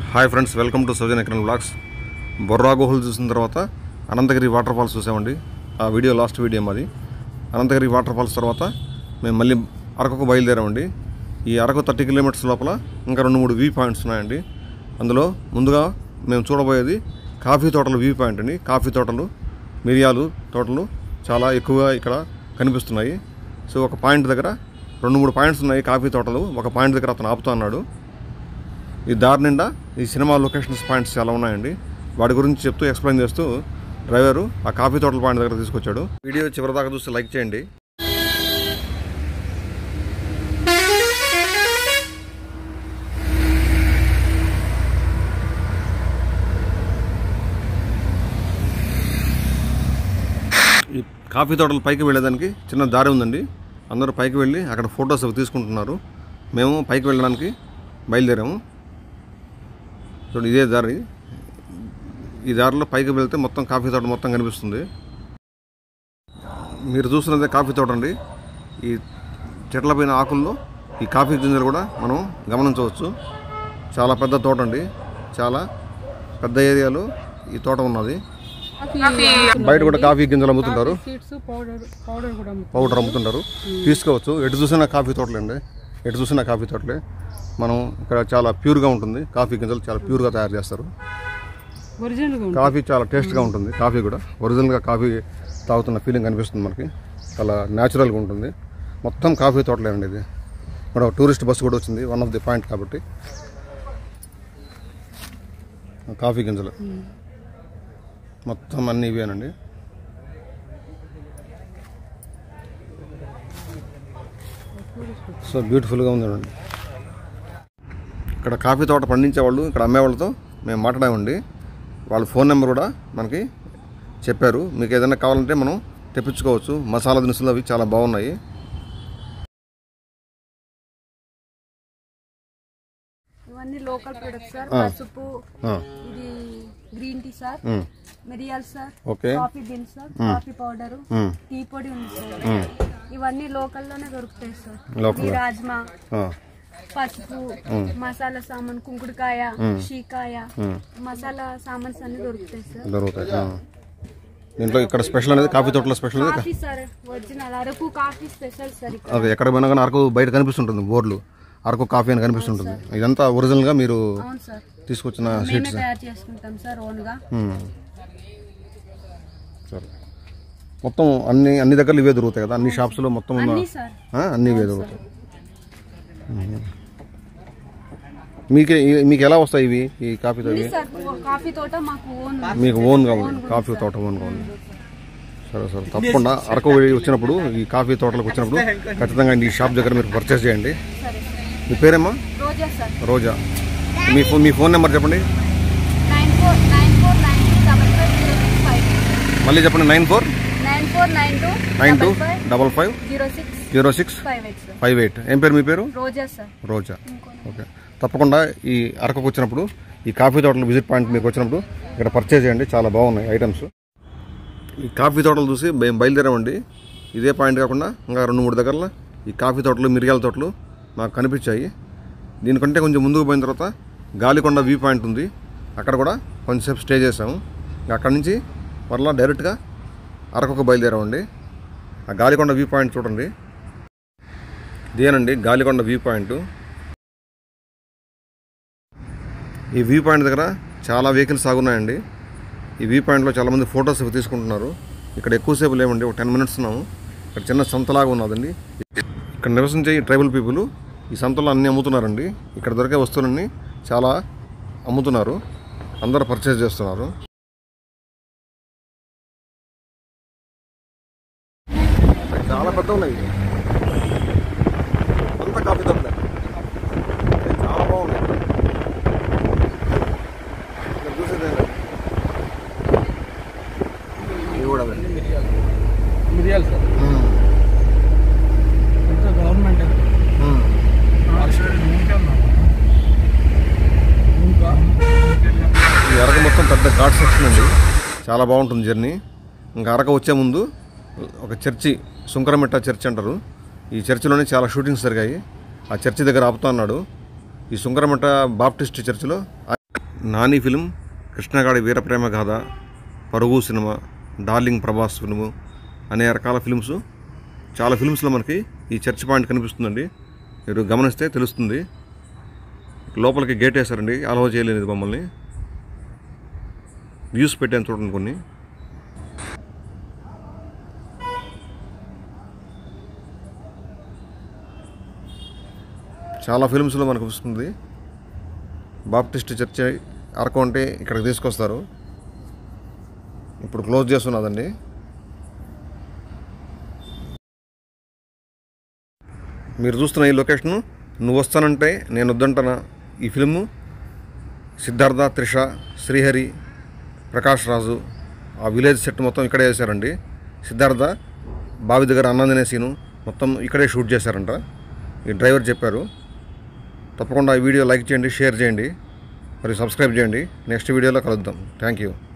Hi friends welcome to సౌజన్ ఎకరన్ vlogs Borra గుహలు చూసిన తర్వాత అనంతగిరి వాటర్ ఫాల్స్ చూసామండి ఆ వీడియో లాస్ట్ వీడియో మాది అనంతగిరి వాటర్ ఫాల్స్ తర్వాత మేము మళ్ళీ అరకుకు బయలుదేరామండి ఈ అరకు థర్టీ కిలోమీటర్స్ లోపల ఇంకా రెండు మూడు వ్యూ పాయింట్స్ ఉన్నాయండి అందులో ముందుగా మేము చూడబోయేది కాఫీ తోటల వ్యూ పాయింట్ అండి కాఫీ తోటలు మిరియాలు తోటలు చాలా ఎక్కువగా ఇక్కడ కనిపిస్తున్నాయి సో ఒక పాయింట్ దగ్గర రెండు మూడు పాయింట్స్ ఉన్నాయి కాఫీ తోటలు ఒక పాయింట్ దగ్గర అతను ఆపుతా అన్నాడు ఈ దారి నిండా ఈ సినిమా లొకేషన్స్ పాయింట్స్ చాలా ఉన్నాయండి వాటి గురించి చెప్తూ ఎక్స్ప్లెయిన్ చేస్తూ డ్రైవరు ఆ కాఫీ తోటల పాయింట్ దగ్గర తీసుకొచ్చాడు వీడియో చివరి దాకా చూస్తే లైక్ చేయండి ఈ కాఫీ తోటల పైకి వెళ్ళేదానికి చిన్న దారి ఉందండి అందరూ పైకి వెళ్ళి అక్కడ ఫొటోస్ అవి తీసుకుంటున్నారు మేము పైకి వెళ్ళడానికి బయలుదేరాము చూడండి ఇదే దారి ఈ దారిలో పైకి వెళ్తే మొత్తం కాఫీ తోట మొత్తం కనిపిస్తుంది మీరు చూస్తున్నదే కాఫీ తోట అండి ఈ చెట్ల పైన ఆకుల్లో ఈ కాఫీ గింజలు కూడా మనం గమనించవచ్చు చాలా పెద్ద తోట అండి చాలా పెద్ద ఏరియాలో ఈ తోట ఉన్నది బయట కూడా కాఫీ గింజలు అమ్ముతుంటారు సీడ్స్ పౌడర్ పౌడర్ కూడా అమ్ముతారు. పౌడర్ అమ్ముతుంటారు తీసుకోవచ్చు ఎటు చూసినా కాఫీ తోటలే అండి ఎటు చూసినా కాఫీ తోటలే మనం ఇక్కడ చాలా ప్యూర్గా ఉంటుంది కాఫీ గింజలు చాలా ప్యూర్గా తయారు చేస్తారు ఒరిజినల్ గా ఉంటుంది కాఫీ చాలా టేస్ట్గా ఉంటుంది కాఫీ కూడా ఒరిజినల్గా కాఫీ తాగుతున్న ఫీలింగ్ కనిపిస్తుంది మనకి చాలా న్యాచురల్గా ఉంటుంది మొత్తం కాఫీ తోటలేనండి ఇది ఇక్కడ ఒక టూరిస్ట్ బస్సు కూడా వచ్చింది వన్ ఆఫ్ ది పాయింట్ కాబట్టి కాఫీ గింజలు మొత్తం అన్ని ఇవేనండి సో బ్యూటిఫుల్గా ఉంది చూడండి ఇక్కడ కాఫీ తోట పండించే వాళ్ళు ఇక్కడ అమ్మే వాళ్ళతో మేము మాట్లాడామండి వాళ్ళ ఫోన్ నెంబర్ కూడా మనకి చెప్పారు మీకు ఏదైనా కావాలంటే మనం తెప్పించుకోవచ్చు మసాలా దినుసులు అవి చాలా బాగున్నాయి ఇవన్నీ లోకల్ ప్రొడక్ట్స్ సార్ ఆ. పసుపు ఆ, ఇది గ్రీన్ టీ సార్ ఉమ్, మిరియాలు sir okay coffee beans sir coffee powder um, tea పొడి ఉంది సార్ ఉమ్, ఇవన్నీ లోకల్ లోనే దొరుకుతాయి సార్ లోకల్ ఈ రాజ్మా ఆ, పసుపు మసాలా సామాన్ కుంకుడుకాయ షీకాయ ఉమ్, మసాలా సామాన్స్ అన్ని దొరుకుతాయి సార్ దొరుకుతాయి ఆ. దీంట్లో ఇక్కడ స్పెషల్ అనేది కాఫీ తోటలో స్పెషల్ అనేది coffee sir original Araku coffee special sir ఇక్కడ అది ఎక్కడ పోయినా కానీ అరకు బయట కనిపిస్తుంటుంది బోర్డులు అరకు కాఫీ అని కనిపిస్తుంటుంది ఇదంతా ఒరిజినల్గా మీరు అవును సార్ తీసుకొచ్చిన మేమే సీడ్స్ తయారు చేసుకుంటాం సార్ ఓన్ గా సరే మొత్తం అన్ని అన్ని దగ్గరలు ఇవే దొరుకుతాయి కదా అన్ని షాప్స్లో మొత్తం ఉన్న అన్ని సార్ ఆ, అన్ని ఇవే దొరుకుతాయి మ్మ్. మీకు మీకు ఎలా వస్తాయి ఇవి ఈ కాఫీ తోట ఉంది సార్ కాఫీ తోట మాకు ఓన్ మీకు ఓన్గా ఉంది కాఫీ తోట ఓన్గా ఉంది సరే సరే తప్పకుండా అరకు వెళ్ళి వచ్చినప్పుడు ఈ కాఫీ తోటలకు వచ్చినప్పుడు ఖచ్చితంగా ఈ షాప్ దగ్గర మీరు పర్చేస్ చేయండి సరే సార్ మీ పేరేమ్మా రోజా సార్ రోజా మీ ఫోన్ మీ ఫోన్ నెంబర్ చెప్పండి nine four nine four nine two double five zero six five మళ్ళీ చెప్పండి nine four nine four nine two nine two five double five zero six zero six five eight sir five eight ఏం పేరు మీ పేరు రోజా sir రోజా okay తప్పకుండా ఈ అరకుకు వచ్చినప్పుడు ఈ coffee తోటలు విజిట్ పాయింట్ మీకు వచ్చినప్పుడు ఇక్కడ పర్చేజ్ చేయండి చాలా బాగున్నాయి ఐటమ్స్ ఈ కాఫీ తోటలు చూసి మేము బయలుదేరామండి ఇదే పాయింట్ కాకుండా ఇంకా రెండు మూడు దగ్గరలో ఈ కాఫీ తోటలు మిరియాల తోటలు మాకు కనిపించాయి దీనికంటే కొంచెం ముందుకు పోయిన తర్వాత గాలికొండ వ్యూ పాయింట్ ఉంది అక్కడ కూడా కొంచెంసేపు స్టే చేసాము ఇంకా అక్కడి నుంచి మరలా డైరెక్ట్గా అరకుకు బయలుదేరామండి ఆ గాలికొండ వ్యూ పాయింట్ చూడండి ఇదేనండి గాలికొండ వ్యూ పాయింట్ ఈ వ్యూ పాయింట్ దగ్గర చాలా వెహికల్స్ ఆగున్నాయండి ఈ వ్యూ పాయింట్లో చాలామంది ఫొటోస్ అవి తీసుకుంటున్నారు ఇక్కడ ఎక్కువసేపు లేవండి ఒక టెన్ మినిట్స్ ఉన్నాము ఇక్కడ చిన్న సంతలాగా ఉన్నదండి ఇక్కడ నివసించే ఈ ట్రైబల్ పీపుల్ ఈ సంతలో అన్నీ అమ్ముతున్నారండి ఇక్కడ దొరికే వస్తువులన్నీ చాలా అమ్ముతున్నారు అందరూ పర్చేజ్ చేస్తున్నారు చాలా పెద్ద ఉన్నాయి అంత కాఫీ తోటలే చాలా బాగున్నాయి ఇక్కడ చూసేదేనా? ఇవి కూడా అవే. మిరియాలు సార్ మ్మ్. అంతా గవర్నమెంట్ మ్మ్. ఈ అరకు మొత్తం పెద్ద ఘాట్ సెక్షన్ అండి చాలా బాగుంటుంది జర్నీ ఇంకా అరకు వచ్చే ముందు ఒక చర్చి సుంకరమిట్ట చర్చ్ అంటారు ఈ చర్చిలోనే చాలా షూటింగ్స్ జరిగాయి ఆ చర్చి దగ్గర ఆపుతా అన్నాడు ఈ సుంకరమిట్ట బాప్టిస్ట్ చర్చిలో ఆ- నాని ఫిలిం కృష్ణగాడి వీరప్రేమ గాథ పరుగు సినిమా డార్లింగ్ ప్రభాస్ ఫిల్ము అనే రకాల ఫిల్మ్స్ చాలా ఫిల్మ్స్లో మనకి ఈ చర్చ్ పాయింట్ కనిపిస్తుందండి మీరు గమనిస్తే తెలుస్తుంది లోపలికి గేట్ వేశారండి అలవ చేయలేదు మమ్మల్ని వ్యూస్ పెట్టాను చూడండి కొన్ని చాలా ఫిల్మ్స్లో మనకు వస్తుంది బాప్టిస్ట్ చర్చ్ అరకు అంటే ఇక్కడికి తీసుకొస్తారు ఇప్పుడు క్లోజ్ చేస్తున్నదండి మీరు చూస్తున్న ఈ లొకేషను నువ్వు వస్తానంటే నేను వద్దంటానా ఈ ఫిల్ము సిద్ధార్థ త్రిష శ్రీహరి ప్రకాష్ రాజు ఆ విలేజ్ సెట్ మొత్తం ఇక్కడే వేశారండి సిద్ధార్థ బావి దగ్గర అన్నం తినే సీను మొత్తం ఇక్కడే షూట్ చేశారంట ఈ డ్రైవర్ చెప్పారు తప్పకుండా ఈ వీడియో లైక్ చేయండి షేర్ చేయండి మరియు సబ్స్క్రైబ్ చేయండి నెక్స్ట్ వీడియోలో కలుద్దాం థ్యాంక్ యూ